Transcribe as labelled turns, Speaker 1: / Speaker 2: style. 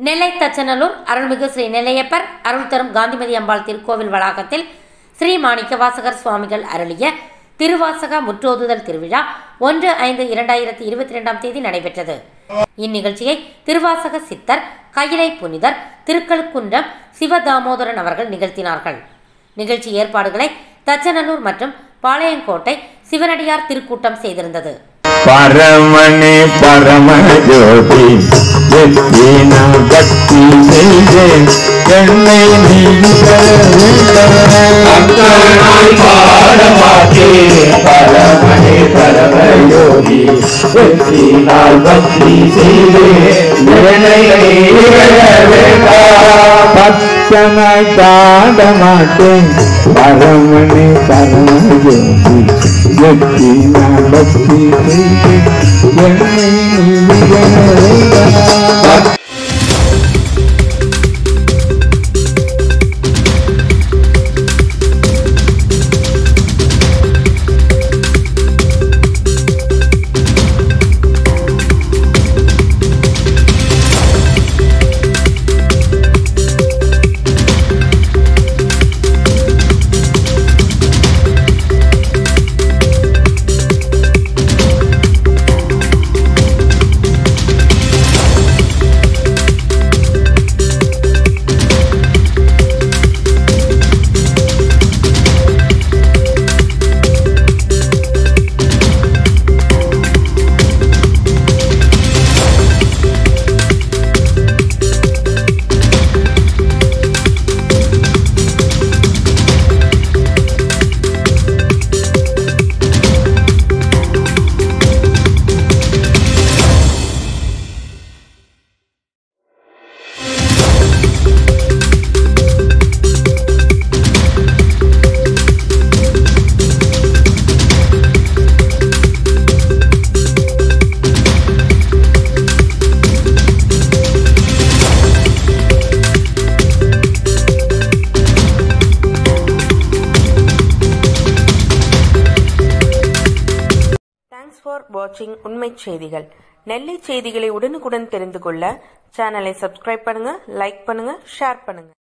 Speaker 1: நெல்லை தச்சநல்லூர் அருள்மிகு ஸ்ரீ நெல்லையப்பர் அருள் தரும் காந்திமதி அம்பாள் திருக்கோவில் வளாகத்தில் ஸ்ரீ மாணிக்க வாசகர் சுவாமிகள் அருளிய திருவாசக முற்றோதுதல் திருவிழா ஒன்று ஐந்து இரண்டாயிரத்தி இருபத்தி ரெண்டாம் தேதி நடைபெற்றது இந்நிகழ்ச்சியை திருவாசக சித்தர் கையிலை புனிதர் திருக்கழுக்குன்றம் சிவதாமோதரன் அவர்கள் நிகழ்த்தினார்கள் நிகழ்ச்சி ஏற்பாடுகளை தச்சநல்லூர் மற்றும் பாளையங்கோட்டை சிவனடியார் திருக்கூட்டம் செய்திருந்தது
Speaker 2: பரமனே பரம ஜோதி வெற்றின பக்தி செய்தேன் என்னை நீ
Speaker 3: அத்தனாய் பாடமாக்கே பரமனே பரம யோகி வெற்றினால் பக்தி செய்து நிர்ணயை வேண்டாம்
Speaker 2: பக்தனாய் பாட மாட்டேன் பரமனே பரம ஜோதி வெற்றின பக்தி செய்தேன் என்னை நீ வேண்டாம்
Speaker 4: தேங்க்ஸ் ஃபார் வாட்சிங் உண்மை செய்திகள் நெல்லை செய்திகளை உடனுக்குடன் தெரிந்து கொள்ள சேனலை சப்ஸ்கிரைப் பண்ணுங்க லைக் பண்ணுங்க ஷேர் பண்ணுங்க